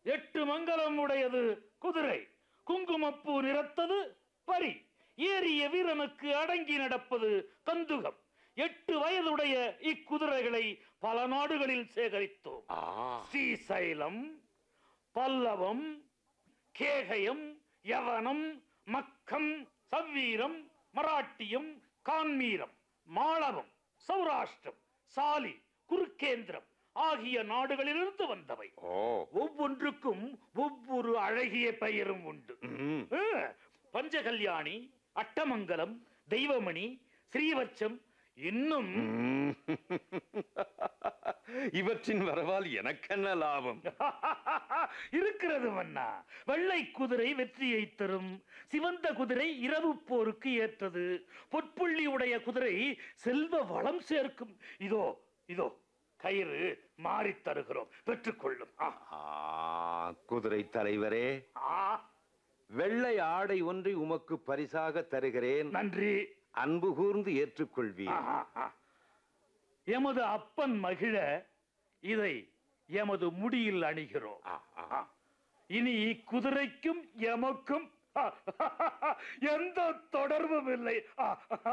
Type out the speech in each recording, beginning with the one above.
எட்டு மங்கலம் உடையது குதிரை குங்குமப்பூ நிறத்தது பரி ஏறிய வீரனுக்கு அடங்கி நடப்பது கந்துகம் எட்டு வயதுடைய இக்குதிரைகளை பல நாடுகளில் சேகரித்தோம் ஆ ஸ்ரீசைலம் பல்லவம் கேகயம் யவனம் மக்கம் சவ்வீரம் மராட்டியம் கான்மீரம் மாளவம் சௌராஷ்டிரம் சாலி குருக்கேந்திரம் ஆகிய நாடுகளிலிருந்து வந்தவை ஓ ஒவ்வொன்றுக்கும் ஒவ்வொரு அழகிய பெயரும் உண்டு ம். ஆ, பஞ்சகல்யாணி அட்டமங்கலம் தெய்வமணி ஸ்ரீவச்சம் இன்னும் ம். இவற்றின் வரவால் எனக்கென்ன லாபம் இருக்கிறது மன்னா வெள்ளை குதிரை வெற்றியை தரும் சிவந்த குதிரை இரவு போருக்கு ஏற்றது பொற்புள்ளி உடைய குதிரை செல்வ வளம் சேர்க்கும் இதோ இதோ கயிறு மாறித் தருகிறோம் பெற்றுக்கொள்ளும் ஆ, ஆ, குதிரை தலைவரே ஆ, வெள்ளை ஆடை ஒன்றை உமக்கு பரிசாக தருகிறேன் நன்றி அன்பு கூர்ந்து ஏற்றுக்கொள்வீர் ஆஹா, ஆ. எமது அப்பன் மகிழ இதை எமது முடியில் அணிகிறோம் ஆ, ஆ. ஆ. இனி குதிரைக்கும் எமக்கும் ஆ, எந்த தொடர்பும் இல்லை ஆ,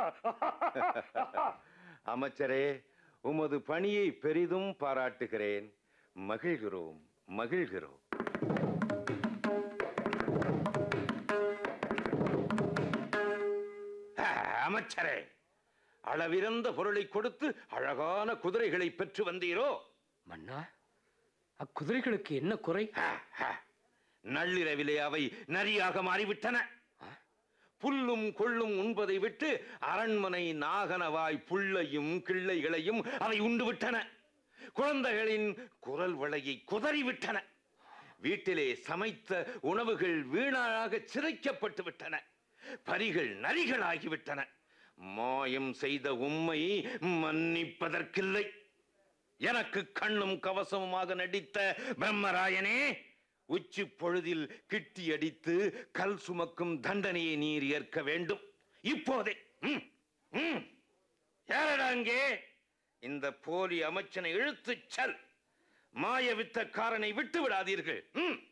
அமைச்சரே உமது பணியை பெரிதும் பாராட்டுகிறேன் மகிழ்கிறோம் மகிழ்கிறோம் ஆ, அமைச்சரே அளவிறந்த பொருளை கொடுத்து அழகான குதிரைகளை பெற்று வந்தீரோ மன்னா அக்குதிரைகளுக்கு என்ன குறை ஆ, ஆ. நள்ளிரவிலே அவை நரியாக மாறிவிட்டன புல்லும் கொள்ளும் உண்பதை விட்டு அரண்மனை நாகனவாய் புல்லையும் கிள்ளைகளையும் அவை உண்டு விட்டன குழந்தைகளின் குரல் வளையை குதறிவிட்டன வீட்டிலே சமைத்த உணவுகள் வீணாக சிதைக்கப்பட்டு விட்டன பரிகள் நரிகளாகிவிட்டன மாயம் செய்த உம்மை மன்னிப்பதற்கில்லை எனக்கு கண்ணும் கவசமுமாக நடித்த பிரம்மராயனே உச்சி பொழுதில் கிட்டி அடித்து கல் சுமக்கும் தண்டனையை நீர் ஏற்க வேண்டும் இப்போதே ம், ம். யாரடா அங்கே இந்த போலி அமைச்சனை இழுத்துச் செல் மாய வித்தக்காரனை விட்டு விடாதீர்கள் ம்